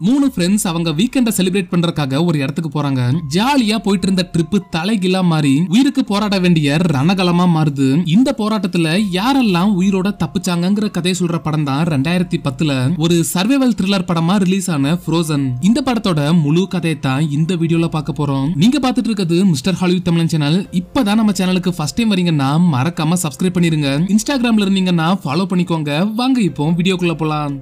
மூணு ஃப்ரெண்ட்ஸ் அவங்க வீக்கெண்ட செலிப்ரேட் பண்றதுக்காக ஒரு இடத்துக்கு போறாங்க ஜாலியா போயிட்டு இருந்த ட்ரிப் தலைகிலா மாறி உயிருக்கு போராட வேண்டிய ரணகலமா மாறுது இந்த போராட்டத்துல யாரெல்லாம் உயிரோட தப்பிச்சாங்கங்கிற கதையை சொல்ற படம் தான் ரெண்டாயிரத்தி பத்துல ஒரு சர்வைவல் த்ரில்லர் படமா ரிலீஸ் ஆன ஃப்ரோசன் இந்த படத்தோட முழு கதையை தான் இந்த வீடியோல பார்க்க போறோம் நீங்க பார்த்துட்டு இருக்கிறது மிஸ்டர் ஹாலிவுட் தமிழன் சேனல் இப்பதான் நம்ம சேனலுக்கு ஃபர்ஸ்ட் டைம் வரீங்கன்னா மறக்காம சப்ஸ்கிரைப் பண்ணிருங்க இன்ஸ்டாகிராம்ல இருந்தீங்கன்னா ஃபாலோ பண்ணிக்கோங்க வாங்க இப்போ வீடியோக்குள்ள போலாம்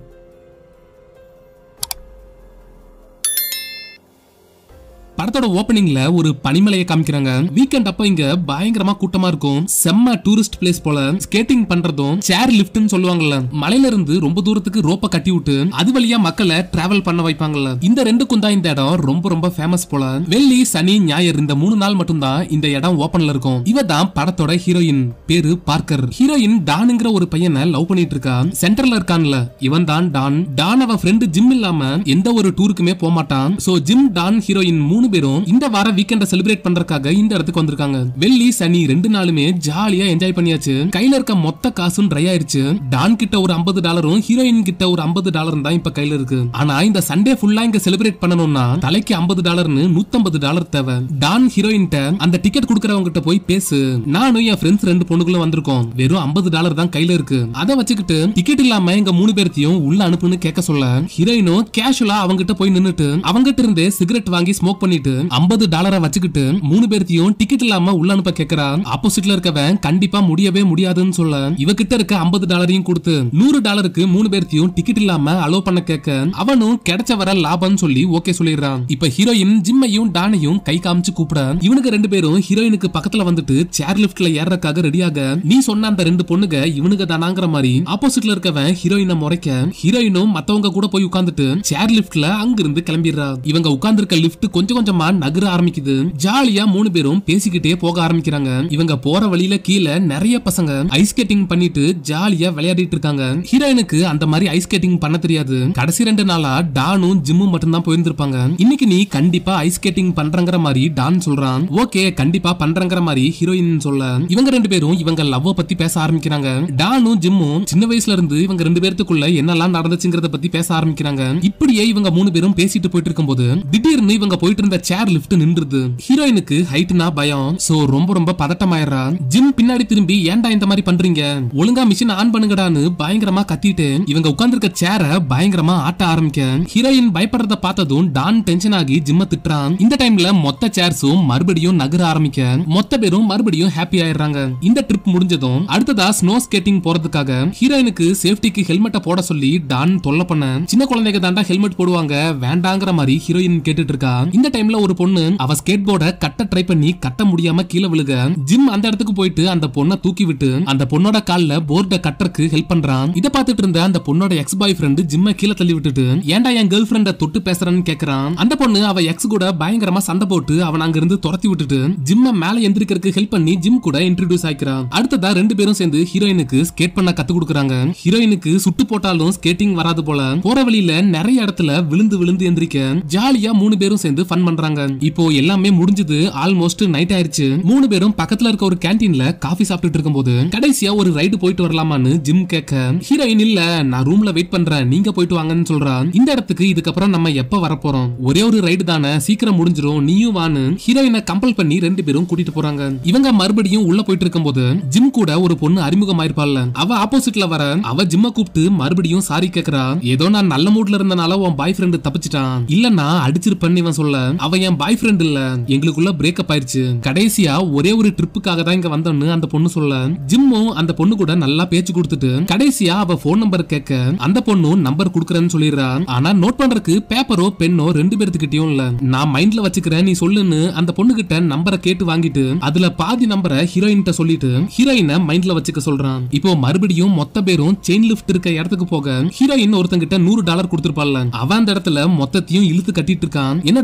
படத்தோட ஓப்பனிங்ல ஒரு பனிமலையை காமிக்கிறாங்க வீக்கெண்ட் அப்ப இங்க பயங்கரமா கூட்டமா இருக்கும் செம்ம டூரிஸ்ட் பிளேஸ் போல ஸ்கேட்டிங் பண்றதும் சேர் லிஃப்ட்னு சொல்லுவாங்கல்ல மலையில இருந்து ரொம்ப தூரத்துக்கு ரோப்ப கட்டி விட்டு அது வழியா மக்களை டிராவல் பண்ண வைப்பாங்கல்ல இந்த ரெண்டுக்கும் தான் இந்த இடம் ரொம்ப ரொம்ப ஃபேமஸ் போல வெள்ளி சனி ஞாயிறு இந்த மூணு நாள் மட்டும்தான் இந்த இடம் ஓப்பன்ல இருக்கும் இவ தான் படத்தோட ஹீரோயின் பேரு பார்க்கர் ஹீரோயின் டானுங்கிற ஒரு பையனை லவ் பண்ணிட்டு இருக்கா சென்டர்ல இருக்கான்ல இவன் தான் டான் டான் அவன் ஃப்ரெண்டு ஜிம் இல்லாம எந்த ஒரு டூருக்குமே போக மாட்டான் சோ ஜிம் டான் ஹீரோயின் மூணு பேரும் இந்த வார வீக்கெண்ட செலிப்ரேட் பண்றதுக்காக இந்த இடத்துக்கு வந்திருக்காங்க வெள்ளி சனி ரெண்டு நாளுமே ஜாலியா என்ஜாய் பண்ணியாச்சு கையில இருக்க மொத்த காசும் ட்ரை ஆயிருச்சு டான் கிட்ட ஒரு 50 டாலரும் ஹீரோயின் கிட்ட ஒரு 50 டாலரும் தான் இப்ப கையில இருக்கு ஆனா இந்த சண்டே ஃபுல்லா இங்க செலிப்ரேட் பண்ணணும்னா தலைக்கு 50 டாலர்னு 150 டாலர் தேவை டான் ஹீரோயின் அந்த டிக்கெட் கொடுக்கறவங்க கிட்ட போய் பேசு நானும் என் ஃப்ரெண்ட்ஸ் ரெண்டு பொண்ணுங்களும் வந்திருக்கோம் வெறும் 50 டாலர் தான் கையில இருக்கு அதை வச்சுக்கிட்டு டிக்கெட் இல்லாம எங்க மூணு பேர்த்தையும் உள்ள அனுப்புன்னு கேட்க சொல்ல ஹீரோயினும் கேஷுவலா அவங்க கிட்ட போய் நின்னுட்டு அவங்க கிட்ட இருந்தே சிகரெட் வாங்கி ஸ்மோக் பண்ணிட்டு 50 டாலரை வச்சுக்கிட்டு மூணு பேர்த்தையும் டிக்கெட் இல்லாம உள்ள அனுப்ப கேக்குறான் ஆப்போசிட்ல இருக்கவன் கண்டிப்பா முடியவே முடியாதுன்னு சொல்ல இவகிட்ட இருக்க 50 டாலரையும் கொடுத்து நூறு டாலருக்கு மூணு பேர்த்தையும் டிக்கெட் இல்லாம அலோ பண்ண கேட்க அவனும் கிடைச்ச வர லாபம்னு சொல்லி ஓகே சொல்லிடுறான் இப்ப ஹீரோயின் ஜிம்மையும் டானையும் கை காமிச்சு கூப்பிட இவனுக்கு ரெண்டு பேரும் ஹீரோயினுக்கு பக்கத்துல வந்துட்டு சேர் லிப்ட்ல ஏறறக்காக ரெடியாக நீ சொன்ன அந்த ரெண்டு பொண்ணுங்க இவனுக்கு தானாங்கிற மாதிரி ஆப்போசிட்ல இருக்கவன் ஹீரோயினை முறைக்க ஹீரோயினும் மத்தவங்க கூட போய் உட்கார்ந்துட்டு சேர் லிப்ட்ல அங்கிருந்து கிளம்பிடுறா இவங்க உட்கார்ந்திருக்க லிஃப்ட் கொஞ்சம் கொஞ்சமா நகர ஆரம்பிக்குது ஜாலியா மூணு பேரும் பேசிக்கிட்டே போக ஆரம்பிக்கிறாங்க இவங்க போற வழியில கீழே நிறைய பசங்க ஐஸ் ஸ்கேட்டிங் பண்ணிட்டு ஜாலியா விளையாடிட்டு இருக்காங்க ஹீரோயினுக்கு அந்த மாதிரி ஐஸ் ஸ்கேட்டிங் பண்ண தெரியாது கடைசி ரெண்டு நாளா டானும் ஜிம்மும் மட்டும்தான் போயிருந்திருப்பாங்க இன்னைக்கு நீ கண்டிப்பா ஐஸ் ஸ்கேட்டிங் பண்றங்கிற மாதிரி டான் சொல்றான் ஓகே கண்டிப்பா பண்றங்கிற மாதிரி ஹீரோயின் சொல்ல இவங்க ரெண்டு பேரும் இவங்க லவ் பத்தி பேச ஆரம்பிக்கிறாங்க டானும் ஜிம்மும் சின்ன வயசுல இருந்து இவங்க ரெண்டு பேர்த்துக்குள்ள என்னெல்லாம் நடந்துச்சுங்கிறத பத்தி பேச ஆரம்பிக்கிறாங்க இப்படியே இவங்க மூணு பேரும் பேசிட்டு போயிட்டு இருக்கும்போது திடீர்னு இவங்க போயிட்டு இருந்த சேர் லிஃப்ட் நின்றுது ஹீரோயினுக்கு ஹைட்னா பயம் சோ ரொம்ப ரொம்ப பதட்டமாயிடுறா ஜிம் பின்னாடி திரும்பி ஏன்டா இந்த மாதிரி பண்றீங்க ஒழுங்கா மிஷின் ஆன் பண்ணுங்கடான்னு பயங்கரமா கத்திட்டு இவங்க உட்கார்ந்திருக்க சேர பயங்கரமா ஆட்ட ஆரம்பிக்க ஹீரோயின் பயப்படுறத பார்த்ததும் டான் டென்ஷன் ஆகி ஜிம்ம திட்டுறான் இந்த டைம்ல மொத்த சேர்ஸும் மறுபடியும் நகர ஆரம்பிக்க மொத்த பேரும் மறுபடியும் ஹாப்பி ஆயிடுறாங்க இந்த ட்ரிப் முடிஞ்சதும் அடுத்ததா ஸ்னோ ஸ்கேட்டிங் போறதுக்காக ஹீரோயினுக்கு சேஃப்டிக்கு ஹெல்மெட்டை போட சொல்லி டான் தொல்லை பண்ண சின்ன குழந்தைங்க தாண்டா ஹெல்மெட் போடுவாங்க வேண்டாங்கிற மாதிரி ஹீரோயின் கேட்டுட்டு இருக்கா இந்த டைம்ல ஒரு பொண்ணு அவ ஸ்கேட் போர்ட கட்ட ட்ரை பண்ணி கட்ட முடியாம கீழே விழுக ஜிம் அந்த இடத்துக்கு போயிட்டு அந்த பொண்ணை தூக்கி விட்டு அந்த பொண்ணோட கால்ல போர்ட கட்டறக்கு ஹெல்ப் பண்றான் இத பார்த்துட்டு இருந்த அந்த பொண்ணோட எக்ஸ் பாய் ஃப்ரெண்ட் ஜிம்ம கீழே தள்ளி விட்டுட்டு ஏன்டா என் கேர்ள் ஃப்ரெண்ட தொட்டு பேசுறன்னு கேக்குறான் அந்த பொண்ணு அவ எக்ஸ் கூட பயங்கரமா சண்டை போட்டு அவன் அங்க இருந்து துரத்தி விட்டுட்டு ஜிம்ம மேல எந்திரிக்கிறதுக்கு ஹெல்ப் பண்ணி ஜிம் கூட இன்ட்ரடியூஸ் ஆயிக்கிறான் அடுத்ததா ரெண்டு பேரும் சேர்ந்து ஹீரோயினுக்கு ஸ்கேட் பண்ண கத்து கொடுக்குறாங்க ஹீரோயினுக்கு சுட்டு போட்டாலும் ஸ்கேட்டிங் வராது போல போற வழியில நிறைய இடத்துல விழுந்து விழுந்து எந்திரிக்க ஜாலியா மூணு பேரும் சேர்ந்து ஃபன் பண்றாங்க இப்போ எல்லாமே முடிஞ்சது ஆல்மோஸ்ட் நைட் ஆயிருச்சு மூணு பேரும் பக்கத்துல இருக்க ஒரு கேண்டீன்ல காஃபி சாப்பிட்டுட்டு இருக்கும்போது கடைசியா ஒரு ரைடு போயிட்டு வரலாமான்னு ஜிம் கேட்க ஹீரோயின் இல்ல நான் ரூம்ல வெயிட் பண்றேன் நீங்க போயிட்டு வாங்கன்னு சொல்றா இந்த இடத்துக்கு இதுக்கப்புறம் நம்ம எப்ப வரப்போறோம் ஒரே ஒரு ரைடு தானே சீக்கிரம் முடிஞ்சிரும் நீயும் வான்னு ஹீரோயினை கம்பல் பண்ணி ரெண்டு பேரும் கூட்டிட்டு போறாங்க இவங்க மறுபடியும் உள்ள போயிட்டு இருக்கும்போது ஜிம் கூட ஒரு பொண்ணு அறிமுகமாயிருப்பாள்ல அவ ஆப்போசிட்ல வர அவ ஜிம்ம கூப்பிட்டு மறுபடியும் சாரி கேக்குறா ஏதோ நான் நல்ல மூட்ல இருந்தனால உன் பாய் ஃப்ரெண்டு தப்பிச்சிட்டான் இல்லன்னா அடிச்சிருப்பேன்னு இவன் சொல்ல அவ என் பாய் ஃப்ரெண்ட் இல்ல எங்களுக்குள்ள பிரேக்கப் ஆயிருச்சு கடைசியா ஒரே ஒரு ட்ரிப்புக்காக தான் இங்க வந்தோன்னு அந்த பொண்ணு சொல்ல ஜிம்மும் அந்த பொண்ணு கூட நல்லா பேச்சு கொடுத்துட்டு கடைசியா அவ போன் நம்பர் கேட்க அந்த பொண்ணும் நம்பர் குடுக்கறேன்னு சொல்லிடுறா ஆனா நோட் பண்றதுக்கு பேப்பரோ பெண்ணோ ரெண்டு பேர்த்துக்கிட்டயும் இல்ல நான் மைண்ட்ல வச்சுக்கிறேன் நீ சொல்லுன்னு அந்த பொண்ணு கிட்ட நம்பரை கேட்டு வாங்கிட்டு அதுல பாதி நம்பரை ஹீரோயின் சொல்லிட்டு ஹீரோயினை மைண்ட்ல வச்சுக்க சொல்றான் இப்போ மறுபடியும் மொத்த பேரும் செயின் லிஃப்ட் இருக்க இடத்துக்கு போக ஹீரோயின் ஒருத்தங்கிட்ட நூறு டாலர் கொடுத்திருப்பாள்ல அவன் அந்த இடத்துல மொத்தத்தையும் இழுத்து கட்டிட்டு இருக்கான் என்னடா எப்பவுமே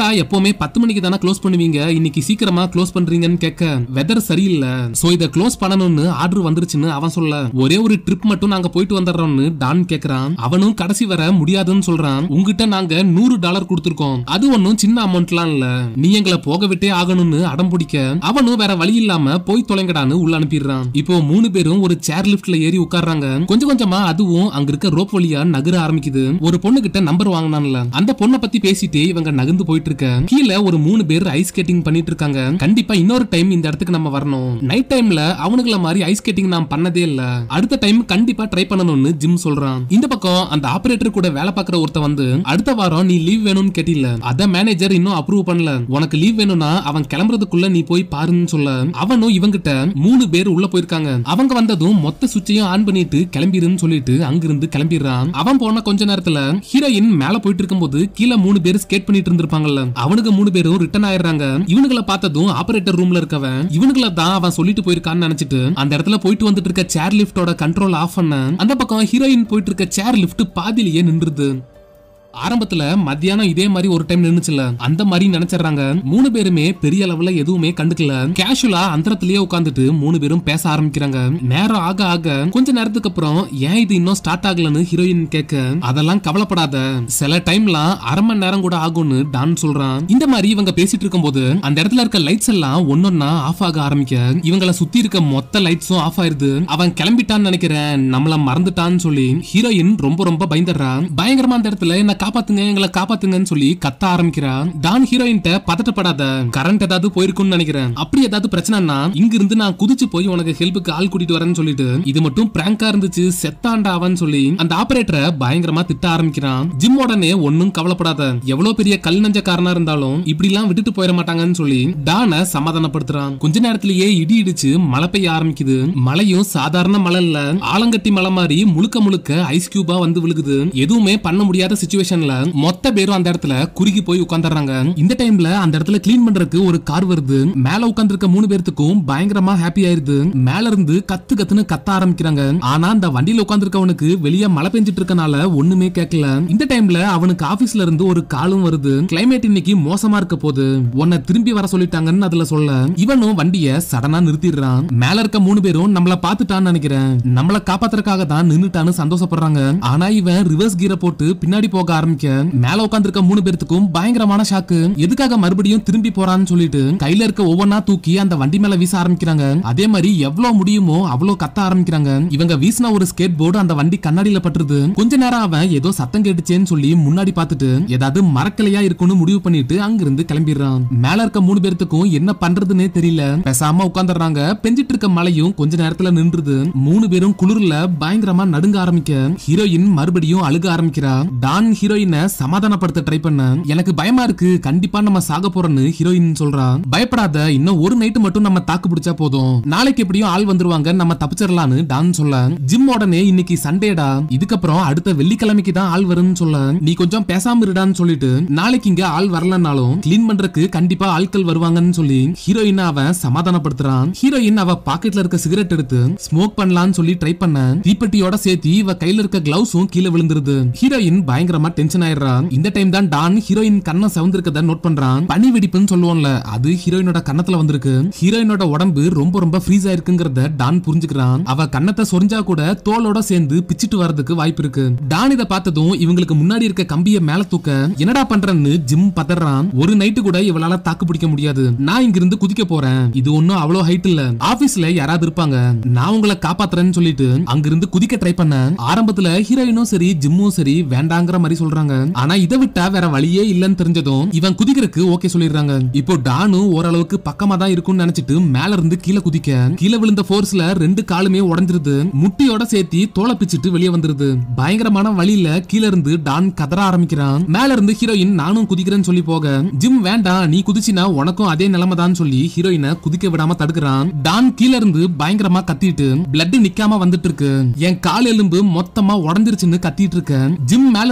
எப்பவுமே பத்து மணிக்கு தானே க்ளோஸ் பண்ணுவீங்க இன்னைக்கு சீக்கிரமா க்ளோஸ் பண்றீங்கன்னு கேட்க வெதர் சரியில்லை சோ இத க்ளோஸ் பண்ணணும்னு ஆர்டர் வந்துருச்சுன்னு அவன் சொல்ல ஒரே ஒரு ட்ரிப் மட்டும் நாங்க போயிட்டு வந்துடுறோம்னு டான் கேக்குறான் அவனும் கடைசி வர முடியாதுன்னு சொல்றான் உங்ககிட்ட நாங்க நூறு டாலர் கொடுத்துருக்கோம் அது ஒன்னும் சின்ன அமௌண்ட்லாம் இல்ல நீ எங்களை போக விட்டே ஆகணும்னு அடம் பிடிக்க அவனும் வேற வழி இல்லாம போய் தொலைங்கடான்னு உள்ள அனுப்பிடுறான் இப்போ மூணு பேரும் ஒரு சேர் லிஃப்ட்ல ஏறி உட்கார்றாங்க கொஞ்சம் கொஞ்சமா அதுவும் அங்க இருக்க ரோப் வழியா நகர ஆரம்பிக்குது ஒரு பொண்ணு கிட்ட நம்பர் வாங்கினான்ல அந்த பொண்ணை பத்தி பேசிட்டு இவங்க நகர்ந்து போயிட்டு இருக்க கீழே ஒரு மூணு பேர் ஐஸ் ஸ்கேட்டிங் பண்ணிட்டு இருக்காங்க கண்டிப்பா இன்னொரு டைம் இந்த இடத்துக்கு நம்ம வரணும் நைட் டைம்ல அவனுங்கள மாதிரி ஐஸ் ஸ்கேட்டிங் நான் பண்ணதே இல்ல அடுத்த டைம் கண்டிப்பா ட்ரை பண்ணணும்னு ஜிம் சொல்றான் இந்த பக்கம் அந்த ஆபரேட்டர் கூட வேலை பார்க்குற ஒருத்த வந்து அடுத்த வாரம் நீ லீவ் வேணும்னு கேட்டில அத மேனேஜர் இன்னும் அப்ரூவ் பண்ணல உனக்கு லீவ் வேணும்னா அவன் கிளம்புறதுக்குள்ள நீ போய் பாருன்னு சொல்ல அவனும் இவங்கிட்ட மூணு பேர் உள்ள போயிருக்காங்க அவங்க வந்ததும் மொத்த சுவிட்சையும் ஆன் பண்ணிட்டு கிளம்பிருன்னு சொல்லிட்டு அங்கிருந்து கிளம்பிடுறான் அவன் போன கொஞ்ச நேரத்துல ஹீரோயின் மேல போயிட்டு இருக்கும்போது கீழே மூணு பேர் ஸ்கேட் பண்ணிட்டு இருந்திருப்பாங்கல்ல அவனுக்கு மூணு பேரும் ரிட்டர்ன் ஆயிடுறாங்க இவனுங்களை பார்த்ததும் ஆபரேட்டர் ரூம்ல இருக்கவன் இவனுங்களை தான் அவன் சொல்லிட்டு போயிருக்கான்னு நினைச்சிட்டு அந்த இடத்துல போயிட்டு வந்துட்டு இருக்க சேர் லிஃப்டோட கண்ட்ரோல் ஆஃப் பண்ண அந்த பக்கம் ஹீரோயின் போயிட்டு இருக்க சேர் லிஃப்ட் பாதியிலேயே நின்றுது ஆரம்பத்துல மத்தியானம் இதே மாதிரி ஒரு டைம் நின்னுச்சுல அந்த மாதிரி நினைச்சிடுறாங்க மூணு பேருமே பெரிய அளவுல எதுவுமே கண்டுக்கல கேஷுவலா அந்தரத்திலேயே உட்காந்துட்டு மூணு பேரும் பேச ஆரம்பிக்கிறாங்க நேரம் ஆக ஆக கொஞ்ச நேரத்துக்கு அப்புறம் ஏன் இது இன்னும் ஸ்டார்ட் ஆகலன்னு ஹீரோயின் கேட்க அதெல்லாம் கவலைப்படாத சில டைம்லாம் அரை மணி நேரம் கூட ஆகும்னு டான் சொல்றான் இந்த மாதிரி இவங்க பேசிட்டு இருக்கும்போது அந்த இடத்துல இருக்க லைட்ஸ் எல்லாம் ஒன்னொன்னா ஆஃப் ஆக ஆரம்பிக்க இவங்கள சுத்தி இருக்க மொத்த லைட்ஸும் ஆஃப் ஆயிருது அவன் கிளம்பிட்டான்னு நினைக்கிறேன் நம்மள மறந்துட்டான்னு சொல்லி ஹீரோயின் ரொம்ப ரொம்ப பயந்துடுறா பயங்கரமா அந்த இடத்துல என்ன காப்பாத்துங்க எங்களை காப்பாத்துங்கன்னு சொல்லி கத்த ஆரம்பிக்கிறா டான் ஹீரோயின்ட்ட பதட்டப்படாத கரண்ட் ஏதாவது போயிருக்கும்னு நினைக்கிறேன் அப்படி ஏதாவது பிரச்சனைனா இங்க இருந்து நான் குதிச்சு போய் உனக்கு ஹெல்ப்புக்கு ஆள் கூட்டிட்டு வரேன்னு சொல்லிட்டு இது மட்டும் பிராங்கா இருந்துச்சு செத்தாண்டா அவன் சொல்லி அந்த ஆபரேட்டரை பயங்கரமா திட்ட ஆரம்பிக்கிறான் ஜிம் உடனே ஒன்னும் கவலைப்படாத எவ்வளவு பெரிய கல் நெஞ்சக்காரனா இருந்தாலும் இப்படி எல்லாம் விட்டுட்டு போயிட மாட்டாங்கன்னு சொல்லி டான சமாதானப்படுத்துறான் கொஞ்ச நேரத்திலேயே இடி இடிச்சு மழை பெய்ய ஆரம்பிக்குது மழையும் சாதாரண மழை இல்ல ஆலங்கட்டி மலை மாதிரி முழுக்க முழுக்க ஐஸ் கியூபா வந்து விழுகுது எதுவுமே பண்ண முடியாத சுச்சுவேஷன்ல மொத்த பேரும் அந்த இடத்துல குறுகி போய் உட்கார்ந்துறாங்க இந்த டைம்ல அந்த இடத்துல க்ளீன் பண்றதுக்கு ஒரு கார் வருது மேல உட்கார்ந்திருக்க மூணு பேர்த்துக்கும் பயங்கரமா ஹாப்பி ஆயிருது மேல இருந்து கத்து கத்துன்னு கத்த ஆரம்பிக்கிறாங்க ஆனா அந்த வண்டியில உட்கார்ந்திருக்கவனுக்கு வெளியே மழை பெஞ்சிட்டு இருக்கனால ஒண்ணுமே கேட்கல இந்த டைம்ல அவனுக்கு ஆபீஸ்ல இருந்து ஒரு காலும் வருது கிளைமேட் இன்னைக்கு மோசமா இருக்க போது உன்னை திரும்பி வர சொல்லிட்டாங்கன்னு அதுல சொல்ல இவனும் வண்டிய சடனா நிறுத்திடுறான் மேல இருக்க மூணு பேரும் நம்மள பாத்துட்டான்னு நினைக்கிறேன் நம்மள காப்பாத்துறதுக்காக தான் நின்னுட்டான்னு சந்தோஷப்படுறாங்க ஆனா இவன் ரிவர்ஸ் கீரை போட்டு பின்னாடி போக ஆரம்பிக்க மேல உட்கார்ந்திருக்க மூணு பேர்த்துக்கும் பயங்கரமான ஷாக்கு எதுக்காக மறுபடியும் திரும்பி போறான்னு சொல்லிட்டு கையில இருக்க ஒவ்வொன்னா தூக்கி அந்த வண்டி மேல வீச ஆரம்பிக்கிறாங்க அதே மாதிரி எவ்வளவு முடியுமோ அவ்வளவு கத்த ஆரம்பிக்கிறாங்க இவங்க வீசின ஒரு ஸ்கேட் போர்டு அந்த வண்டி கண்ணாடியில பட்டுருது கொஞ்ச நேரம் அவன் ஏதோ சத்தம் கேட்டுச்சேன்னு சொல்லி முன்னாடி பார்த்துட்டு ஏதாவது மரக்கலையா இருக்கும்னு முடிவு பண்ணிட்டு அங்கிருந்து கிளம்பிடுறான் மேல இருக்க மூணு பேர்த்துக்கும் என்ன பண்றதுன்னே தெரியல பேசாம உட்காந்துடுறாங்க பெஞ்சிட்டு இருக்க மழையும் கொஞ்ச நேரத்துல நின்றுது மூணு பேரும் குளிர்ல பயங்கரமா நடுங்க ஆரம்பிக்க ஹீரோயின் மறுபடியும் அழுக ஆரம்பிக்கிறா டான் ஹீரோயினை சமாதானப்படுத்த ட்ரை பண்ண எனக்கு பயமா இருக்கு கண்டிப்பா நம்ம சாக போறோம்னு ஹீரோயின் சொல்றா பயப்படாத இன்னும் ஒரு நைட்டு மட்டும் நம்ம தாக்கு பிடிச்சா போதும் நாளைக்கு எப்படியும் ஆள் வந்துருவாங்க நம்ம தப்பிச்சிடலான்னு டான் சொல்ல ஜிம் உடனே இன்னைக்கு சண்டேடா இதுக்கப்புறம் அடுத்த வெள்ளிக்கிழமைக்கு தான் ஆள் வரும்னு சொல்ல நீ கொஞ்சம் பேசாம இருடான்னு சொல்லிட்டு நாளைக்கு இங்க ஆள் வரலனாலும் கிளீன் பண்றதுக்கு கண்டிப்பா ஆட்கள் வருவாங்கன்னு சொல்லி ஹீரோயின் அவன் சமாதானப்படுத்துறான் ஹீரோயின் அவ பாக்கெட்ல இருக்க சிகரெட் எடுத்து ஸ்மோக் பண்ணலாம்னு சொல்லி ட்ரை பண்ண தீப்பெட்டியோட சேர்த்து இவ கையில இருக்க கிளவுஸும் கீழே விழுந்துருது ஹீரோயின் பயங்கரமா டென்ஷன் ஆயிடுறா இந்த டைம் தான் டான் ஹீரோயின் கண்ணை சவுந்திருக்கத நோட் பண்றான் பனி வெடிப்புன்னு சொல்லுவோம்ல அது ஹீரோயினோட கண்ணத்துல வந்திருக்கு ஹீரோயினோட உடம்பு ரொம்ப ரொம்ப ஃப்ரீஸ் ஆயிருக்குங்கிறத டான் புரிஞ்சுக்கிறான் அவ கண்ணத்தை சொரிஞ்சா கூட தோலோட சேர்ந்து பிச்சிட்டு வரதுக்கு வாய்ப்பு இருக்கு டான் இதை பார்த்ததும் இவங்களுக்கு முன்னாடி இருக்க கம்பிய மேல தூக்க என்னடா பண்றன்னு ஜிம் பதறான் ஒரு நைட்டு கூட இவளால தாக்கு பிடிக்க முடியாது நான் இங்க இருந்து குதிக்க போறேன் இது ஒன்னும் அவ்வளவு ஹைட் இல்ல ஆபீஸ்ல யாராவது இருப்பாங்க நான் உங்களை காப்பாத்துறேன்னு சொல்லிட்டு அங்கிருந்து குதிக்க ட்ரை பண்ண ஆரம்பத்துல ஹீரோயினும் சரி ஜிம்மும் சரி வேண்டாங்கிற மாதிரி சொல்றாங்க ஆனா இதை விட்டா வேற வழியே இல்லன்னு தெரிஞ்சதும் இவன் குதிக்கிறதுக்கு ஓகே சொல்லிடுறாங்க இப்போ டானும் ஓரளவுக்கு பக்கமா தான் இருக்கும்னு நினைச்சிட்டு மேல இருந்து கீழே குதிக்க கீழே விழுந்த போர்ஸ்ல ரெண்டு காலுமே உடைஞ்சிருது முட்டியோட சேர்த்து தோலை பிச்சிட்டு வெளியே வந்துருது பயங்கரமான வழியில கீழ இருந்து டான் கதற ஆரம்பிக்கிறான் மேல இருந்து ஹீரோயின் நானும் குதிக்கிறேன்னு சொல்லி போக ஜிம் வேண்டாம் நீ குதிச்சினா உனக்கும் அதே நிலைமை தான் சொல்லி ஹீரோயினை குதிக்க விடாம தடுக்கிறான் டான் கீழ இருந்து பயங்கரமா கத்திட்டு பிளட் நிக்காம வந்துட்டு இருக்கு என் கால் எலும்பு மொத்தமா உடஞ்சிருச்சுன்னு கத்திட்டு இருக்க ஜிம் மேல இருந்து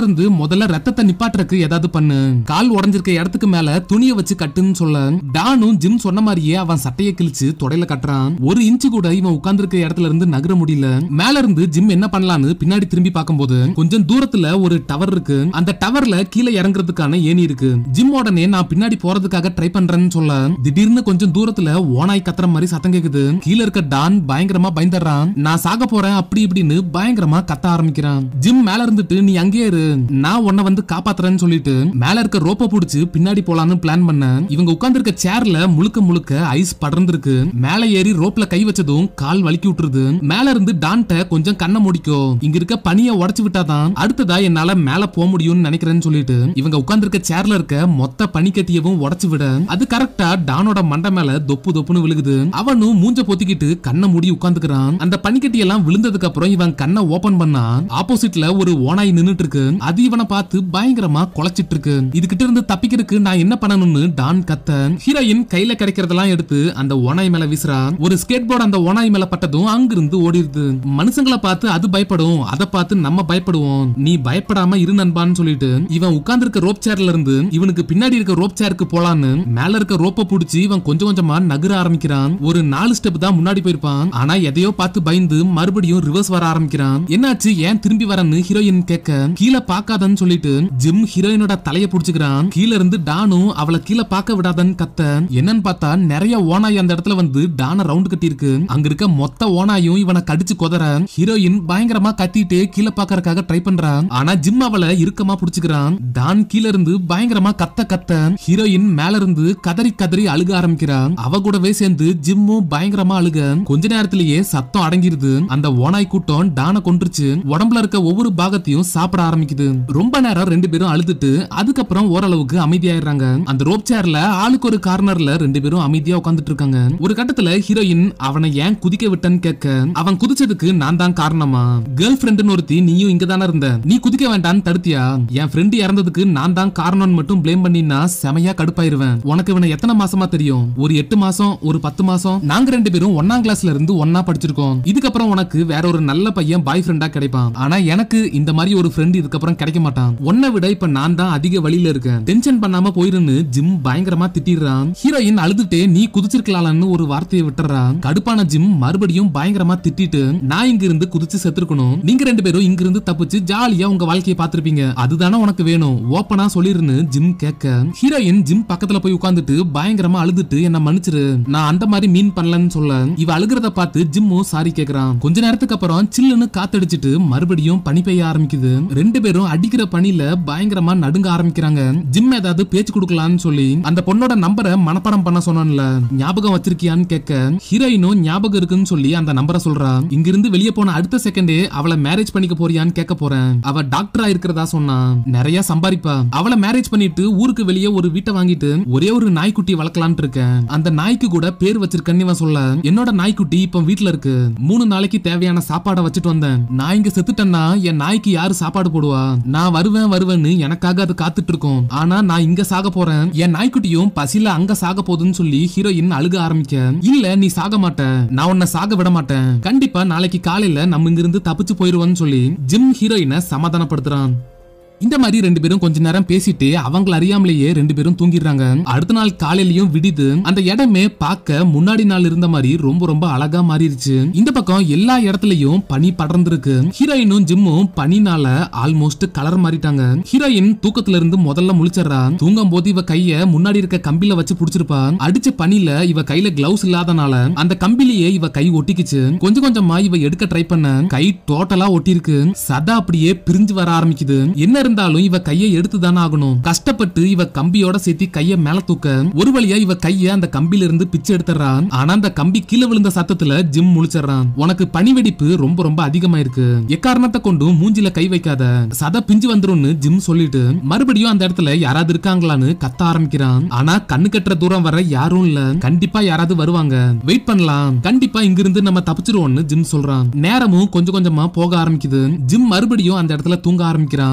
முதல்ல ரத்தத்தை நிப்பாட்டுறதுக்கு ஏதாவது பண்ணு கால் உடைஞ்சிருக்க இடத்துக்கு மேல துணியை வச்சு கட்டுன்னு சொல்ல டானும் ஜிம் சொன்ன மாதிரியே அவன் சட்டையை கிழிச்சு தொடையில கட்டுறான் ஒரு இன்ச்சு கூட இவன் உட்கார்ந்திருக்க இடத்துல இருந்து நகர முடியல மேல இருந்து ஜிம் என்ன பண்ணலான்னு பின்னாடி திரும்பி பார்க்கும்போது கொஞ்சம் தூரத்துல ஒரு டவர் இருக்கு அந்த டவர்ல கீழே இறங்குறதுக்கான ஏணி இருக்கு ஜிம் உடனே நான் பின்னாடி போறதுக்காக ட்ரை பண்றேன்னு சொல்ல திடீர்னு கொஞ்சம் தூரத்துல ஓனாய் கத்துற மாதிரி சத்தம் கேக்குது கீழ இருக்க டான் பயங்கரமா பயந்துடுறான் நான் சாக போறேன் அப்படி இப்படின்னு பயங்கரமா கத்த ஆரம்பிக்கிறான் ஜிம் மேல இருந்துட்டு நீ அங்கேயே இரு நான் உன்னை வந்து காப்பாத்துறேன்னு சொல்லிட்டு மேல இருக்க ரோப்ப புடிச்சு பின்னாடி போலான்னு பிளான் பண்ண இவங்க உட்கார்ந்து இருக்க சேர்ல முழுக்க முழுக்க ஐஸ் படர்ந்திருக்கு மேல ஏறி ரோப்ல கை வச்சதும் கால் வலிக்கி விட்டுருது மேல இருந்து டான்ட்ட கொஞ்சம் கண்ணை முடிக்கோ இங்க இருக்க பனிய உடைச்சு விட்டாதான் அடுத்ததா என்னால மேல போக முடியும்னு நினைக்கிறேன்னு சொல்லிட்டு இவங்க உட்கார்ந்து இருக்க சேர்ல இருக்க மொத்த பனிக்கட்டியவும் உடைச்சு விட அது கரெக்டா டானோட மண்டை மேல தொப்பு தொப்புன்னு விழுகுது அவனும் மூஞ்ச பொத்திக்கிட்டு கண்ணை மூடி உட்கார்ந்துக்கிறான் அந்த பனிக்கட்டி எல்லாம் விழுந்ததுக்கு அப்புறம் இவன் கண்ணை ஓபன் பண்ணா ஆப்போசிட்ல ஒரு ஓனாய் நின்னுட்டு இருக்கு அது இவனை பார்த்து பயங்கரமா குலைச்சிட்டு இருக்கு இதுகிட்ட இருந்து தப்பிக்கிறதுக்கு நான் என்ன பண்ணணும்னு டான் கத்த ஹீரோயின் கையில கிடைக்கிறதெல்லாம் எடுத்து அந்த ஓனாய் மேல வீசுறா ஒரு ஸ்கேட் போர்டு அந்த ஓனாய் மேல பட்டதும் அங்கிருந்து ஓடிடுது மனுஷங்களை பார்த்து அது பயப்படும் அதை பார்த்து நம்ம பயப்படுவோம் நீ பயப்படாம இரு நண்பான்னு சொல்லிட்டு இவன் உட்கார்ந்து இருக்க ரோப் சேர்ல இருந்து இவனுக்கு பின்னாடி இருக்க ரோப் சேருக்கு போலான்னு மேல இருக்க ரோப்ப புடிச்சு இவன் கொஞ்சம் கொஞ்சமா நகர ஆரம்பிக்கிறான் ஒரு நாலு ஸ்டெப் தான் முன்னாடி போயிருப்பான் ஆனா எதையோ பார்த்து பயந்து மறுபடியும் ரிவர்ஸ் வர ஆரம்பிக்கிறான் என்னாச்சு ஏன் திரும்பி வரன்னு ஹீரோயின் கேட்க கீழே பார்க்காதன்னு சொல்லிட்டு ஜிம் ஹீரோயினோட தலைய புடிச்சுக்கிறான் கீழ இருந்து டானும் அவளை கீழே பார்க்க விடாதன்னு கத்த என்னன்னு பார்த்தா நிறைய ஓனாய் அந்த இடத்துல வந்து டான ரவுண்ட் கட்டி இருக்கு அங்க இருக்க மொத்த ஓனாயும் இவனை கடிச்சு கொதற ஹீரோயின் பயங்கரமா கத்திட்டு கீழே பாக்கறதுக்காக ட்ரை பண்றான் ஆனா ஜிம் அவளை இறுக்கமா புடிச்சுக்கிறான் டான் கீழ இருந்து பயங்கரமா கத்த கத்த ஹீரோயின் மேல இருந்து கதறி கதறி அழுக ஆரம்பிக்கிறான் அவ கூடவே சேர்ந்து ஜிம்மும் பயங்கரமா அழுக கொஞ்ச நேரத்திலேயே சத்தம் அடங்கிருது அந்த ஓனாய் கூட்டம் டான கொன்றுச்சு உடம்புல இருக்க ஒவ்வொரு பாகத்தையும் சாப்பிட ஆரம்பிக்குது ரொம்ப நேரம் ரெண்டு பேரும் அழுதுட்டு அதுக்கப்புறம் ஓரளவுக்கு அமைதியாயிடுறாங்க அந்த ரோப் சேர்ல ஆளுக்கு ஒரு கார்னர்ல ரெண்டு பேரும் அமைதியா உட்கார்ந்துட்டு இருக்காங்க ஒரு கட்டத்துல ஹீரோயின் அவனை ஏன் குதிக்க விட்டன்னு கேட்க அவன் குதிச்சதுக்கு நான் தான் காரணமா கேர்ள் ஃப்ரெண்டுன்னு ஒருத்தி நீயும் இங்க தானே இருந்த நீ குதிக்க வேண்டான்னு தடுத்தியா என் ஃப்ரெண்டு இறந்ததுக்கு நான் தான் காரணம்னு மட்டும் ப்ளேம் பண்ணினா செமையா கடுப்பாயிருவேன் உனக்கு இவனை எத்தனை மாசமா தெரியும் ஒரு எட்டு மாசம் ஒரு பத்து மாசம் நாங்க ரெண்டு பேரும் ஒன்னாம் கிளாஸ்ல இருந்து ஒன்னா படிச்சிருக்கோம் இதுக்கப்புறம் உனக்கு வேற ஒரு நல்ல பையன் பாய் ஃப்ரெண்டா கிடைப்பான் ஆனா எனக்கு இந்த மாதிரி ஒரு ஃப்ரெண்ட் இதுக்கப்புறம் கிடைக்க மாட்டான் உன்னை விட இப்ப நான் தான் அதிக வழியில இருக்கேன் டென்ஷன் பண்ணாம போயிருன்னு ஜிம் பயங்கரமா திட்டிடுறான் ஹீரோயின் அழுதுட்டே நீ குதிச்சிருக்கலாம்னு ஒரு வார்த்தையை விட்டுறான் கடுப்பான ஜிம் மறுபடியும் பயங்கரமா திட்டிட்டு நான் இங்க இருந்து குதிச்சு செத்துருக்கணும் நீங்க ரெண்டு பேரும் இங்க இருந்து தப்பிச்சு ஜாலியா உங்க வாழ்க்கையை பார்த்திருப்பீங்க அதுதானே உனக்கு வேணும் ஓப்பனா சொல்லிருன்னு ஜிம் கேட்க ஹீரோயின் ஜிம் பக்கத்துல போய் உட்கார்ந்துட்டு பயங்கரமா அழுதுட்டு என்ன மன்னிச்சிரு நான் அந்த மாதிரி மீன் பண்ணலன்னு சொல்ல இவ அழுகிறத பார்த்து ஜிம்மும் சாரி கேக்குறான் கொஞ்ச நேரத்துக்கு அப்புறம் சில்லுன்னு காத்தடிச்சிட்டு மறுபடியும் பனி பெய்ய ஆரம்பிக்குது ரெண்டு பேரும் அடிக்கிற பனில பயங்கரமா நடுங்க ஆரம்பிக்கிறாங்க ஜிம் ஏதாவது பேச்சு கொடுக்கலாம்னு சொல்லி அந்த பொண்ணோட நம்பரை மனப்பாடம் பண்ண சொன்னோம்ல ஞாபகம் வச்சிருக்கியான்னு கேட்க ஹீரோயினும் ஞாபகம் இருக்குன்னு சொல்லி அந்த நம்பரை சொல்றா இங்கிருந்து வெளியே போன அடுத்த செகண்டே அவளை மேரேஜ் பண்ணிக்க போறியான்னு கேட்க போறேன் அவ டாக்டரா இருக்கிறதா சொன்னா நிறைய சம்பாதிப்பா அவளை மேரேஜ் பண்ணிட்டு ஊருக்கு வெளியே ஒரு வீட்டை வாங்கிட்டு ஒரே ஒரு நாய்க்குட்டி வளர்க்கலாம்னு இருக்கேன் அந்த நாய்க்கு கூட பேர் வச்சிருக்கேன்னு இவன் சொல்ல என்னோட நாய்க்குட்டி இப்ப வீட்ல இருக்கு மூணு நாளைக்கு தேவையான சாப்பாடை வச்சுட்டு வந்தேன் நான் இங்க செத்துட்டேன்னா என் நாய்க்கு யாரு சாப்பாடு போடுவா நான் வருவேன் வருவேன்னு எனக்காக அது காத்துட்டு இருக்கும் ஆனா நான் இங்க சாக போறேன் என் நாய்க்குட்டியும் பசியில அங்க சாக போகுதுன்னு சொல்லி ஹீரோயின் அழுக ஆரம்பிக்க இல்ல நீ சாக மாட்ட நான் உன்னை சாக விட மாட்டேன் கண்டிப்பா நாளைக்கு காலையில நம்ம இங்க இருந்து தப்பிச்சு போயிருவோம்னு சொல்லி ஜிம் ஹீரோயினை சமாதானப்படுத்துறான் இந்த மாதிரி ரெண்டு பேரும் கொஞ்ச நேரம் பேசிட்டு அவங்கள அறியாமலேயே ரெண்டு பேரும் தூங்கிடுறாங்க அடுத்த நாள் காலையிலயும் விடிது அந்த இடமே பார்க்க முன்னாடி நாள் இருந்த மாதிரி ரொம்ப ரொம்ப அழகா மாறிடுச்சு இந்த பக்கம் எல்லா இடத்துலயும் பனி படர்ந்திருக்கு ஹீரோயினும் ஜிம்மும் பனினால ஆல்மோஸ்ட் கலர் மாறிட்டாங்க ஹீரோயின் தூக்கத்துல இருந்து முதல்ல முழிச்சிடுறா தூங்கும் போது இவ கைய முன்னாடி இருக்க கம்பில வச்சு புடிச்சிருப்பா அடிச்ச பனில இவ கையில கிளவுஸ் இல்லாதனால அந்த கம்பிலேயே இவ கை ஒட்டிக்குச்சு கொஞ்சம் கொஞ்சமா இவ எடுக்க ட்ரை பண்ண கை டோட்டலா ஒட்டிருக்கு சதா அப்படியே பிரிஞ்சு வர ஆரம்பிக்குது என்ன இருந்தாலும் இவ கையை எடுத்து தானே ஆகணும் கஷ்டப்பட்டு இவ கம்பியோட சேர்த்து கைய மேல தூக்க ஒரு வழியா இவ கைய அந்த கம்பில இருந்து பிச்சை எடுத்துறான் ஆனா அந்த கம்பி கீழே விழுந்த சத்தத்துல ஜிம் முழிச்சிடுறான் உனக்கு பனி வெடிப்பு ரொம்ப ரொம்ப அதிகமா இருக்கு எக்காரணத்தை கொண்டும் மூஞ்சில கை வைக்காத சத பிஞ்சு வந்துரும்னு ஜிம் சொல்லிட்டு மறுபடியும் அந்த இடத்துல யாராவது இருக்காங்களான்னு கத்த ஆரம்பிக்கிறான் ஆனா கண்ணு கட்டுற தூரம் வர யாரும் இல்ல கண்டிப்பா யாராவது வருவாங்க வெயிட் பண்ணலாம் கண்டிப்பா இங்கிருந்து நம்ம தப்பிச்சிருவோம்னு ஜிம் சொல்றான் நேரமும் கொஞ்சம் கொஞ்சமா போக ஆரம்பிக்குது ஜிம் மறுபடியும் அந்த இடத்துல தூங்க ஆரம்பிக்கிறான் சூரியன்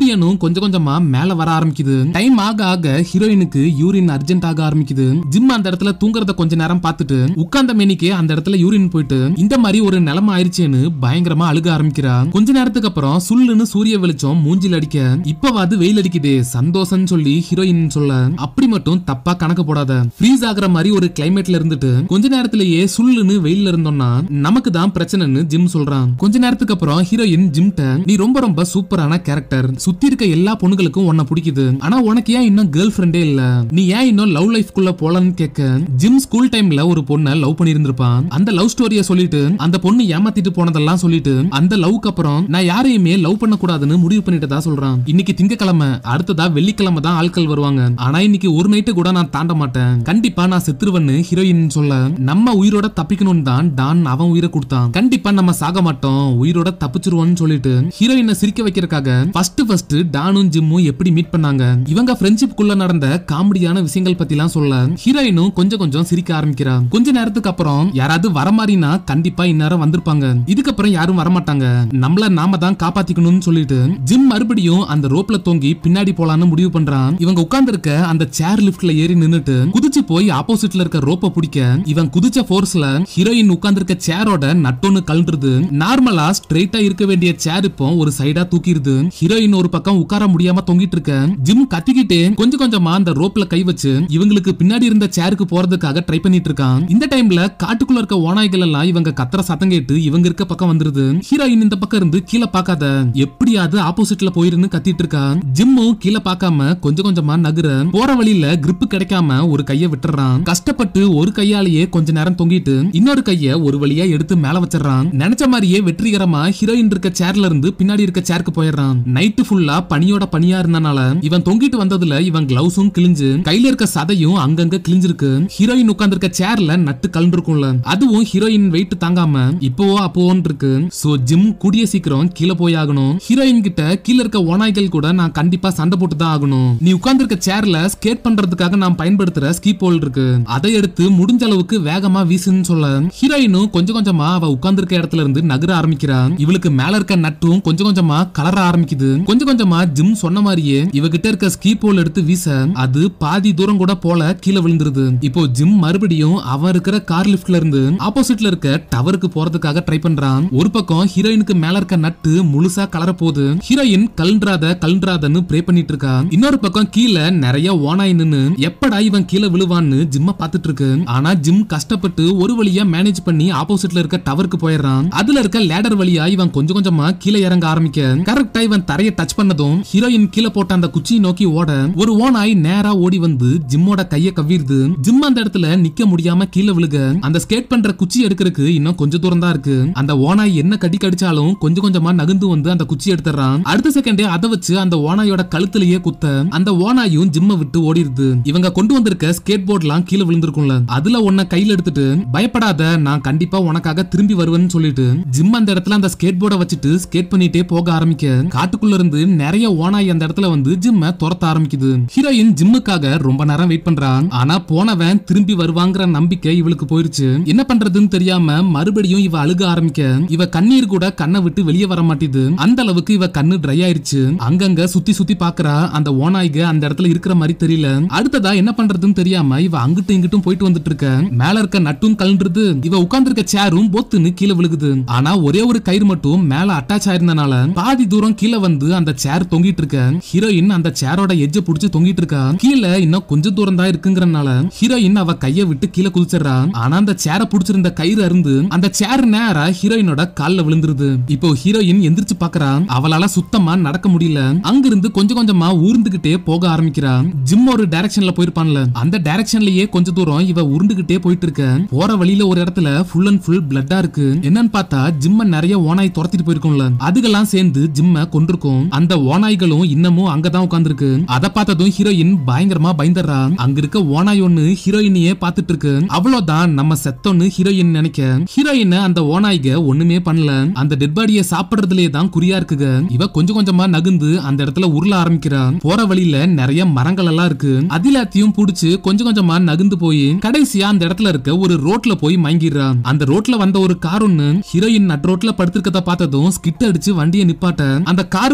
சூரியனும் கொஞ்சம் கொஞ்சமா மேல வர ஆரம்பிக்குது டைம் ஆக ஆக ஹீரோயினுக்கு யூரின் அர்ஜென்ட் ஆக ஆரம்பிக்குது ஜிம் அந்த இடத்துல தூங்குறத கொஞ்ச நேரம் பார்த்துட்டு உட்கார்ந்த மேனிக்கு அந்த இடத்துல யூரின் போயிட்டு இந்த மாதிரி ஒரு நிலைமை ஆயிருச்சேன்னு பயங்கரமா அழுக ஆரம்பிக்கிறா கொஞ்ச நேரத்துக்கு அப்புறம் சுல்லுன்னு சூரிய வெளிச்சம் மூஞ்சில் அடிக்க இப்பவாது வெயில் அடிக்குதே சந்தோஷம் சொல்லி ஹீரோயின் சொல்ல அப்படி மட்டும் தப்பா கணக்கு போடாத ஃப்ரீஸ் ஆகுற மாதிரி ஒரு கிளைமேட்ல இருந்துட்டு கொஞ்ச நேரத்திலேயே சுல்லுன்னு வெயில்ல இருந்தோம்னா நமக்கு தான் பிரச்சனைன்னு ஜிம் சொல்றான் கொஞ்ச நேரத்துக்கு அப்புறம் ஹீரோயின் ஜிம்ட நீ ரொம்ப ரொம்ப சூப்பரான கேரக்டர் சுத்தி இருக்க எல்லா பொண்ணுகளுக்கும் உன்னை பிடிக்குது ஆனா உனக்கு ஏன் இன்னும் கேர்ள் ஃப்ரெண்டே இல்ல நீ ஏன் இன்னும் லவ் லைஃப் குள்ள போலன்னு கேட்க ஜிம் ஸ்கூல் டைம்ல ஒரு பொண்ணை லவ் பண்ணியிருந்திருப்பான் அந்த லவ் ஸ்டோரிய சொல்லிட்டு அந்த பொண்ணு ஏமாத்திட்டு போனதெல்லாம் சொல்லிட்டு அந்த லவ்க்கு அப்புறம் நான் யாரையுமே லவ் பண்ண கூடாதுன்னு முடிவு பண்ணிட்டதா சொல்றான் இன்னைக்கு திங்கக்கிழமை அடுத்ததா வெள்ளிக்கிழமை தான் ஆட்கள் வருவாங்க ஆனா இன்னைக்கு ஒரு நைட்டு கூட நான் தாண்ட மாட்டேன் கண்டிப்பா நான் செத்துருவேன்னு ஹீரோயின் சொல்ல நம்ம உயிரோட தப்பிக்கணும்னு தான் டான் அவன் உயிரை கொடுத்தான் கண்டிப்பா நம்ம சாக மாட்டோம் உயிரோட தப்பிச்சிருவோம்னு சொல்லிட்டு ஹீரோயினை சிரிக்க வைக்கிறதுக்காக ஃபர்ஸ்ட் ஃபர்ஸ்ட் டானும் ஜிம்மும் எப்படி மீட் பண்ணாங்க இவங்க ஃப்ரெண்ட்ஷிப் குள்ள நடந்த காமெடியான விஷயங்கள் பத்தி எல்லாம் சொல்ல ஹீரோயினும் கொஞ்சம் கொஞ்சம் சிரிக்க ஆரம்பிக்கிறா கொஞ்ச நேரத்துக்கு அப்புறம் யாராவது வர மாதிரினா கண்டிப்பா இந்நேரம் வந்திருப்பாங்க இதுக்கப்புறம் யாரும் வரமாட்டாங்க நம்மள நாம தான் காப்பாத்திக்கணும்னு சொல்லிட்டு ஜிம் மறுபடியும் அந்த ரோப்ல தொங்கி பின்னாடி போலான்னு முடிவு பண்றான் இவங்க உட்கார்ந்து இருக்க அந்த சேர் லிஃப்ட்ல ஏறி நின்னுட்டு குதிச்சு போய் ஆப்போசிட்ல இருக்க ரோப்ப பிடிக்க இவன் குதிச்ச போர்ஸ்ல ஹீரோயின் உட்கார்ந்து இருக்க சேரோட நட்டொன்னு கழண்டுருது நார்மலா ஸ்ட்ரெயிட்டா இருக்க வேண்டிய சேர் இப்போ ஒரு சைடா தூக்கிடுது ஹீரோயின் ஒரு பக்கம் உட்கார முடியாம தொங்கிட்டு இருக்க ஜிம் கத்திக்கிட்டே கொஞ்சம் கொஞ்சமா அந்த ரோப்ல கை வச்சு இவங்களுக்கு பின்னாடி இருந்த சேருக்கு போறதுக்காக ட்ரை பண்ணிட்டு இருக்கான் இந்த டைம்ல காட்டுக்குள்ள இருக்க ஓநாய்கள் எல்லாம் இவங்க கத்துற சத்தம் கேட்டு இவங்க இருக்க பக்கம் வந்துருது ஹீரோயின் இந்த பக்கம் இருந்து கீழே பார்க்காத எப்படியாவது ஆப்போசிட்ல போயிருன்னு கத்திட்டு இருக்கா ஜிம்மும் கீழே பார்க்காம கொஞ்சம் கொஞ்சமா நகுற போற வழியில grip கிடைக்காம ஒரு கைய விட்டுறான் கஷ்டப்பட்டு ஒரு கையாலேயே கொஞ்ச நேரம் தொங்கிட்டு இன்னொரு கைய ஒரு வழியா எடுத்து மேல வச்சிடறான் நினைச்ச மாதிரியே வெற்றிகரமா ஹீரோயின் இருக்க சேர்ல இருந்து பின்னாடி இருக்க சேருக்கு போயிடுறான் நைட்டு ஃபுல்லா பனியோட பனியா இருந்தனால இவன் தொங்கிட்டு வந்ததுல இவன் கிளவுஸும் கிழிஞ்சு கையில இருக்க சதையும் அங்கங்க கிழிஞ்சிருக்கு ஹீரோயின் உட்கார்ந்திருக்க சேர்ல நட்டு கலந்துருக்கும்ல அதுவும் ஹீரோயின் வெயிட் தாங்காம இப்போவோ அப்போன்னு இருக்கு சோ ஜிம் கூடிய சீக்கிரம் கீழே போய் ஆகணும் ஹீரோயின் கிட்ட கீழ இருக்க ஓநாய்கள் கூட நான் கண்டிப்பா சண்டை போட்டு தான் ஆகணும் நீ உட்கார்ந்திருக்க சேர்ல ஸ்கேட் பண்றதுக்காக நான் பயன்படுத்துற ஸ்கீ போல் இருக்கு அதை எடுத்து முடிஞ்ச அளவுக்கு வேகமா வீசுன்னு சொல்ல ஹீரோயினும் கொஞ்சம் கொஞ்சமா அவ உட்கார்ந்திருக்க இடத்துல இருந்து நகர ஆரம்பிக்கிறா இவளுக்கு மேல இருக்க நட்டும் கொஞ்சம் கொஞ்சமா கலர ஆரம்பிக்குது கொஞ்சம் கொஞ்சமா ஜிம் சொன்ன மாதிரியே இவகிட்ட இருக்க ஸ்கீ போல் எடுத்து வீச அது பாதி தூரம் கூட போல கீழே விழுந்துருது இப்போ ஜிம் மறுபடியும் அவன் இருக்கிற கார் லிஃப்ட்ல இருந்து ஆப்போசிட்ல இருக்க டவருக்கு போறதுக்காக ட்ரை பண்றான் ஒரு பக்கம் ஹீரோயினுக்கு மேல இருக்க நட்டு முழுசா கலர போகுது ஹீரோயின் கலன்றாத கலன்றாதன்னு ப்ரே பண்ணிட்டு இருக்கா இன்னொரு பக்கம் கீழே நிறைய ஓனாய் நின்னு எப்படா இவன் கீழே விழுவான்னு ஜிம்ம பாத்துட்டு இருக்கு ஆனா ஜிம் கஷ்டப்பட்டு ஒரு வழியா மேனேஜ் பண்ணி ஆப்போசிட்ல இருக்க டவருக்கு போயிடுறான் அதுல இருக்க லேடர் வழியா இவன் கொஞ்சம் கொஞ்சமா கீழே இறங்க ஆரம்பிக்க கரெக்டா இவன் தரைய டச் பண்ணதும் ஹீரோயின் கீழே போட்ட அந்த குச்சியை நோக்கி ஓட ஒரு ஓனாய் நேரா ஓடி வந்து ஜிம்மோட கைய கவ்விருது ஜிம் அந்த இடத்துல நிக்க முடியாம கீழே விழுக அந்த ஸ்கேட் பண்ற குச்சி எடுக்கிறதுக்கு இன்னும் கொஞ்சம் தூரம் தான் இருக்கு அந்த ஓனாய் என்ன கடி கடிச்சாலும் கொஞ்சம் கொஞ்சமா நகர்ந்து வந்து அந்த குச்சி எடுத்துறான் அடுத்த செகண்டே அதை வச்சு அந்த ஓனாயோட கழுத்துலயே குத்த அந்த ஓனாயும் ஜிம்ம விட்டு ஓடிடுது இவங்க கொண்டு வந்திருக்க ஸ்கேட் போர்ட்லாம் கீழே விழுந்திருக்கும்ல அதுல உன்னை கையில எடுத்துட்டு பயப்படாத நான் கண்டிப்பா உனக்காக திரும்பி வருவேன்னு சொல்லிட்டு ஜிம் அந்த இடத்துல அந்த ஸ்கேட் போர்டை வச்சுட்டு ஸ்கேட் பண்ணிட்டே போக ஆரம்பிக்க காட்டுக்குள்ள இருந்து நிறைய ஓனாய் அந்த இடத்துல வந்து ஜிம்ம துரத்த ஆரம்பிக்குது ஹீரோயின் ஜிம்முக்காக ரொம்ப நேரம் வெயிட் பண்றான் ஆனா போனவன் திரும்பி வருவாங்கிற நம்பிக்கை இவளுக்கு போயிருச்சு என்ன பண்றதுன்னு தெரியாம மறுபடியும் இவ அழுக ஆரம்பிக்க இவ கண்ணீர் கூட கண்ணை விட்டு வெளியே வர மாட்டேது அந்த அளவுக்கு இவ கண்ணு ட்ரை ஆயிருச்சு அங்கங்க சுத்தி சுத்தி பாக்குறா அந்த ஓநாய்க அந்த இடத்துல இருக்கிற மாதிரி தெரியல அடுத்ததா என்ன பண்றதுன்னு தெரியாம இவ அங்கிட்டும் இங்கிட்டும் போயிட்டு வந்துட்டு இருக்க மேல இருக்க நட்டும் கலண்டுருது இவ உட்கார்ந்து இருக்க சேரும் பொத்துன்னு கீழே விழுகுது ஆனா ஒரே ஒரு கயிறு மட்டும் மேல அட்டாச் ஆயிருந்தனால பாதி தூரம் கீழே வந்து அந்த சேர் தொங்கிட்டு இருக்க ஹீரோயின் அந்த சேரோட எஜ்ஜ புடிச்சு தொங்கிட்டு இருக்கா கீழே இன்னும் கொஞ்சம் தூரம் தான் இருக்குங்கறனால ஹீரோயின் அவ கைய விட்டு கீழே குதிச்சிடுறா ஆனா அந்த சேரை புடிச்சிருந்த கயிறு அருந்து அந்த சேர் நேரா ஹீரோயினோட கால்ல விழுந்துருது இப்போ ஹீரோயின் எந்திரிச்சு பாக்குறா அவளால சுத்தமா நடக்க முடியல அங்கிருந்து கொஞ்சம் கொஞ்சமா ஊர்ந்துகிட்டே போக ஆரம்பிக்கிறா ஜிம் ஒரு டைரக்ஷன்ல போயிருப்பான்ல அந்த டைரக்ஷன்லயே கொஞ்ச தூரம் இவ உருண்டுகிட்டே போயிட்டு இருக்க போற வழியில ஒரு இடத்துல ஃபுல் அண்ட் ஃபுல் பிளட்டா இருக்கு என்னன்னு பார்த்தா ஜிம்ம நிறைய ஓனாய் துரத்திட்டு போயிருக்கும்ல அதுக்கெல்லாம் சேர்ந்து ஜிம்ம கொண்டிருக்கும் அந்த ஓநாய்களும் இன்னமும் அங்கதான் உட்கார்ந்துருக்கு அதை பார்த்ததும் ஹீரோயின் பயங்கரமா பயந்துடுறா அங்க இருக்க ஓனாய் ஒண்ணு ஹீரோயினையே பார்த்துட்டு இருக்கு அவ்வளவுதான் நம்ம செத்தோன்னு ஹீரோயின் நினைக்க ஹீரோயின் அந்த ஓநாய்க ஒண்ணுமே பண்ணல அந்த டெட் பாடியை சாப்பிடுறதுலயே தான் குறியா இருக்குங்க இவ கொஞ்சம் கொஞ்சமா நகுந்து அந்த இடத்துல உருள ஆரம்பிக்கிறா போற வழியில நிறைய மரங்கள் எல்லாம் இருக்கு அது எல்லாத்தையும் புடிச்சு கொஞ்சம் கொஞ்சமா நகுந்து போய் கடைசியா அந்த இடத்துல இருக்க ஒரு ரோட்ல போய் மயங்கிடுறா அந்த ரோட்ல வந்த ஒரு கார் ஒண்ணு ஹீரோயின் நட் ரோட்ல படுத்திருக்கத பார்த்ததும் ஸ்கிட் அடிச்சு வண்டியை நிப்பாட்ட அந்த காருக்குள்ள இருந்த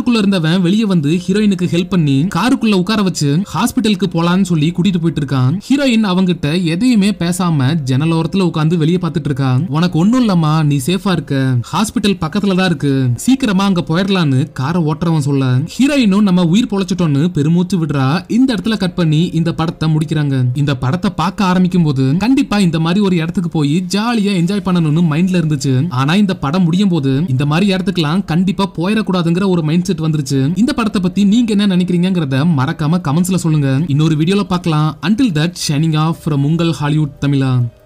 இருந்தவன் வெளியே வந்து ஹீரோயினுக்கு ஹெல்ப் பண்ணி காருக்குள்ள உட்கார வச்சு ஹாஸ்பிட்டலுக்கு போலான்னு சொல்லி கூட்டிட்டு போயிட்டு இருக்கான் ஹீரோயின் அவங்கிட்ட எதையுமே பேசாம ஜன்னல் ஓரத்துல உட்காந்து வெளியே பார்த்துட்டு இருக்கா உனக்கு ஒண்ணும் இல்லம்மா நீ சேஃபா இருக்க ஹாஸ்பிட்டல் பக்கத்துல தான் இருக்கு சீக்கிரமா அங்க போயிடலான்னு காரை ஓட்டுறவன் சொல்ல ஹீரோயினும் நம்ம உயிர் பொழைச்சிட்டோன்னு பெருமூச்சு விடுறா இந்த இடத்துல கட் பண்ணி இந்த படத்தை முடிக்கிறாங்க இந்த படத்தை பார்க்க ஆரம்பிக்கும் போது கண்டிப்பா இந்த மாதிரி ஒரு இடத்துக்கு போய் ஜாலியா என்ஜாய் பண்ணணும்னு மைண்ட்ல இருந்துச்சு ஆனா இந்த படம் முடியும் போது இந்த மாதிரி இடத்துக்குலாம் கண்டிப்பா போயிடக்கூடாதுங்கிற ஒரு மைண்ட் செட் வந்துருச்சு இந்த படத்தை பத்தி நீங்க என்ன நினைக்கிறீங்கிறத மறக்காம கமெண்ட்ஸ்ல சொல்லுங்க இன்னொரு வீடியோல பார்க்கலாம் until that shining off from உங்கள் ஹாலிவுட் தமிழா